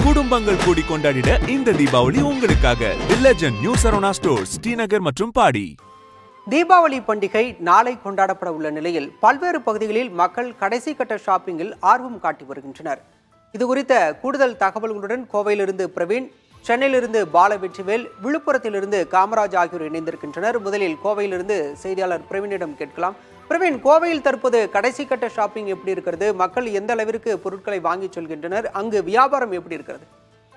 குடும்பங்கள் கூடி கொண்டாடிட இந்த தீபாவளி உங்களுக்காக the legend new Saravana stores Srinagar மற்றும் பாடி தீபாவளி பண்டிகை நாளை கொண்டாடப்பட உள்ள நிலையில் பல்வேறு பகுதிகளில் மக்கள் கடைசி கட்ட ஷாப்பிங்கில் ஆர்வம் காட்டி வருகின்றனர் இது குறித்த கூடுதல் தகவல்களுடன் கோவையிலிருந்து பிரவீன் சென்னையிலிருந்து பால வெற்றிவேல் விழுப்புரத்திலிருந்து காமராஜ் ஆகியோர் இணைந்திருக்கின்றனர் முதலில் கோவையிலிருந்து செய்தியாளர் பிரவீனிடம் கேட்கலாம் பிரவீன் கோவையில் தற்போது கடைசி கட்ட ஷாப்பிங் எப்படி இருக்கிறது மக்கள் எந்த அளவிற்கு பொருட்களை வாங்கி செல்கின்றனர் அங்கு வியாபாரம் எப்படி இருக்கிறது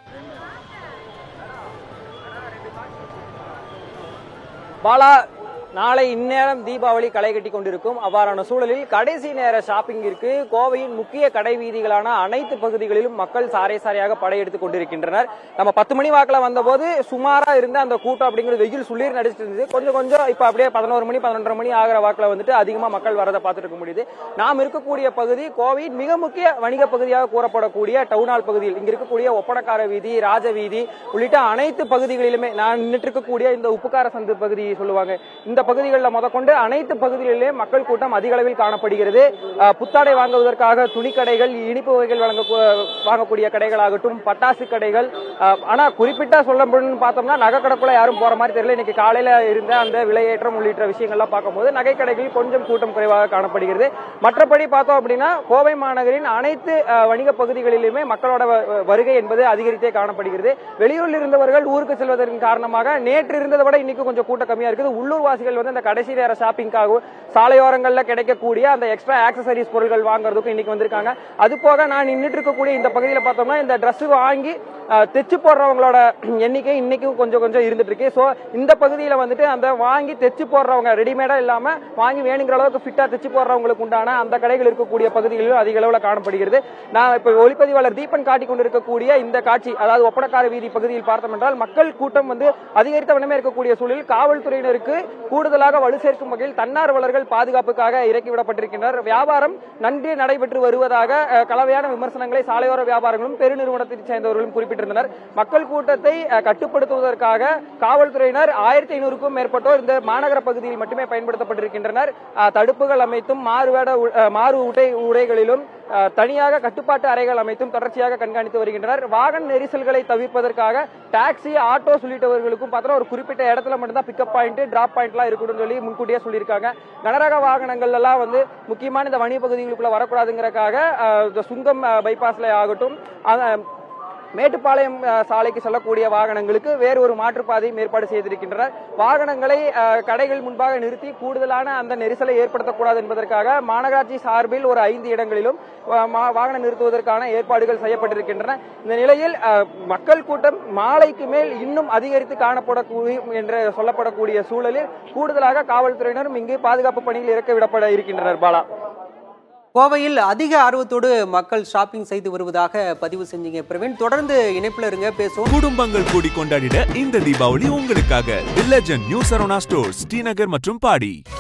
பாலா நாளை இந்நேரம் தீபாவளி களை கட்டி கொண்டிருக்கும் அவ்வாறான சூழலில் கடைசி நேர ஷாப்பிங்கிற்கு கோவையின் முக்கிய கடை வீதிகளான அனைத்து பகுதிகளிலும் மக்கள் சாரை சாரையாக படையெடுத்துக் கொண்டிருக்கின்றனர் நம்ம பத்து மணி வாக்கில் வந்தபோது சுமாரா இருந்த அந்த கூட்டம் அப்படிங்கிறது வெயில் சுள்ளீர் நடிச்சிட்டு இருந்தது கொஞ்சம் கொஞ்சம் இப்ப அப்படியே பதினோரு மணி பதினொன்றரை மணி ஆகிற வாக்கில் வந்துட்டு அதிகமா மக்கள் வரதை பார்த்துட்டு இருக்க முடியுது நாம் இருக்கக்கூடிய பகுதி கோவையின் மிக முக்கிய வணிக பகுதியாக கூறப்படக்கூடிய டவுனால் பகுதியில் இங்க இருக்கக்கூடிய ஒப்பனக்கார வீதி ராஜ வீதி உள்ளிட்ட அனைத்து பகுதிகளிலுமே நான் நின்றுட்டு இருக்கக்கூடிய இந்த உப்புக்கார சந்து பகுதி சொல்லுவாங்க இந்த பகுதிகளில் முதற்கொண்டு அனைத்து பகுதிகளிலே மக்கள் கூட்டம் அதிக அளவில் காணப்படுகிறது அஹ், புத்தாடை வாங்குவதற்காக துணிக்கடைகள் இனிப்பு வகைகள் வழங்க வாங்கக்கூடிய கடைகளாகட்டும் பட்டாசு கடைகள் அஹ், ஆனா குறிப்பிட்டா சொல்ல முடியும்னு பார்த்தோம்னா நகை கடைக்குள்ள யாரும் போற மாதிரி தெரியல இன்னைக்கு காலையில இருந்த அந்த விலையேற்றம் உள்ளிட்ட விஷயங்கள்லாம் பார்க்கும்போது நகை கடைகளில் கொஞ்சம் கூட்டம் குறைவாக காணப்படுகிறது மற்றபடி பார்த்தோம் அப்படின்னா கோவை மாநகரின் அனைத்து அஹ், வணிக பகுதிகளிலுமே மக்களோட வ- வருகை என்பது அதிகரித்தே காணப்படுகிறது வெளியூரில் இருந்தவர்கள் ஊருக்கு செல்வதன் காரணமாக நேற்று இருந்ததை விட இன்னைக்கு கொஞ்சம் கூட்டம் கம்மியா இருக்குது உள்ளூர் வாசிகள் வந்து அந்த கடைசி நேர ஷாப்பிங்காகவும் சாலையோரங்களில் கிடைக்கக்கூடிய அந்த எக்ஸ்ட்ரா ஆக்சசரிஸ் பொருட்கள் வாங்குறதுக்கும் இன்னைக்கு வந்திருக்காங்க அது போக நான் நின்றுட்டு இருக்கக்கூடிய இந்த பகுதியில் பார்த்தோம்னா இந்த Dress வாங்கி அஹ், தைச்சு போடுறவங்களோட எண்ணிக்கை இன்னைக்கும் கொஞ்சம் கொஞ்சம் இருந்துட்டு இருக்கு ஸோ இந்த பகுதியில் வந்துட்டு அந்த வாங்கி தைச்சு போடுறவங்க ரெடிமேடா இல்லாம வாங்கி வேணுங்கிற அளவுக்கு ஃபிட்டா தைச்சு போடுறவங்களுக்கு உண்டான அந்த கடைகள் இருக்கக்கூடிய பகுதிகளிலும் அதிக அளவில் காணப்படுகிறது நான் இப்போ ஒளிப்பதிவாளர் தீபன் காட்டி கொண்டிருக்கக்கூடிய இந்த காட்சி அதாவது ஒப்பனக்கார வீதி பகுதியில் பார்த்தோம் என்றால் மக்கள் கூட்டம் வந்து அதிகரித்த வண்ணமே இருக்கக்கூடிய சூழலில் காவல்துறையினருக்கு கூடுதலாக வலு சேர்க்கும் வகையில் தன்னார்வலர்கள் பாதுகாப்புக்காக இறக்கிவிடப்பட்டிருக்கின்றனர் வியாபாரம் நன்கு நடைபெற்று வருவதாக அஹ், கலவையான விமர்சனங்களை சாலையோர வியாபாரங்களும் பெருநிறுவனத்தை சேர்ந்தவர்களும் குறிப்பிட்டிருந்தனர் மக்கள் கூட்டத்தை அஹ், கட்டுப்படுத்துவதற்காக காவல்துறையினர் ஆயிரத்தி ஐநூறுக்கும் மேற்பட்டோர் இந்த மாநகர பகுதியில் மட்டுமே பயன்படுத்தப்பட்டிருக்கின்றனர் அஹ், தடுப்புகள் அமைத்தும் மாறுவேட உ- அஹ், மாறு உடை உடைகளிலும் அஹ், தனியாக கட்டுப்பாட்டு அறைகள் அமைத்தும் தொடர்ச்சியாக கண்காணித்து வருகின்றனர் வாகன நெரிசல்களை தவிர்ப்பதற்காக டாக்ஸி ஆட்டோஸ் உள்ளிட்டவர்களுக்கும் பார்த்தா ஒரு குறிப்பிட்ட இடத்துல மட்டும்தான் பிக்கப் பாயிண்ட் டிராப் பாயிண்ட்லாம் இருக்கணும்னு சொல்லி முன்கூட்டியே சொல்லியிருக்காங்க கனரக வாகனங்கள் எல்லாம் வந்து முக்கியமான இந்த வணிக பகுதிகளுக்குள்ள வரக்கூடாதுங்கிறக்காக அஹ், இந்த சுங்கம் அஹ், பைபாஸ்ல ஆகட்டும் அஹ், மேட்டுப்பாளையம் அஹ், சாலைக்கு செல்லக்கூடிய வாகனங்களுக்கு வேறு ஒரு மாற்றுப்பாதையும் ஏற்பாடு செய்திருக்கின்றனர் வாகனங்களை அஹ், கடைகள் முன்பாக நிறுத்தி கூடுதலான அந்த நெரிசலை ஏற்படுத்தக்கூடாது என்பதற்காக மாநகராட்சி சார்பில் ஒரு ஐந்து இடங்களிலும் அஹ், மா- வாகனம் நிறுத்துவதற்கான ஏற்பாடுகள் செய்யப்பட்டிருக்கின்றன இந்த நிலையில் அஹ், மக்கள் கூட்டம் மாலைக்கு மேல் இன்னும் அதிகரித்து காணப்படக்கூடிய என்று சொல்லப்படக்கூடிய சூழலில் கூடுதலாக காவல்துறையினரும் இங்கு பாதுகாப்பு பணியில் இறக்க விடப்பட இருக்கின்றனர் பாலா கோவையில் அதிக ஆர்வத்தோடு மக்கள் ஷாப்பிங் செய்து வருவதாக பதிவு செஞ்சீங்க பிரவீன் தொடர்ந்து இணைப்பில் இருங்க பேசுவோம் குடும்பங்கள் கூடி கொண்டாடிட இந்த தீபாவளி உங்களுக்காக the legend new Saravana stores Srinagar மற்றும் பாடி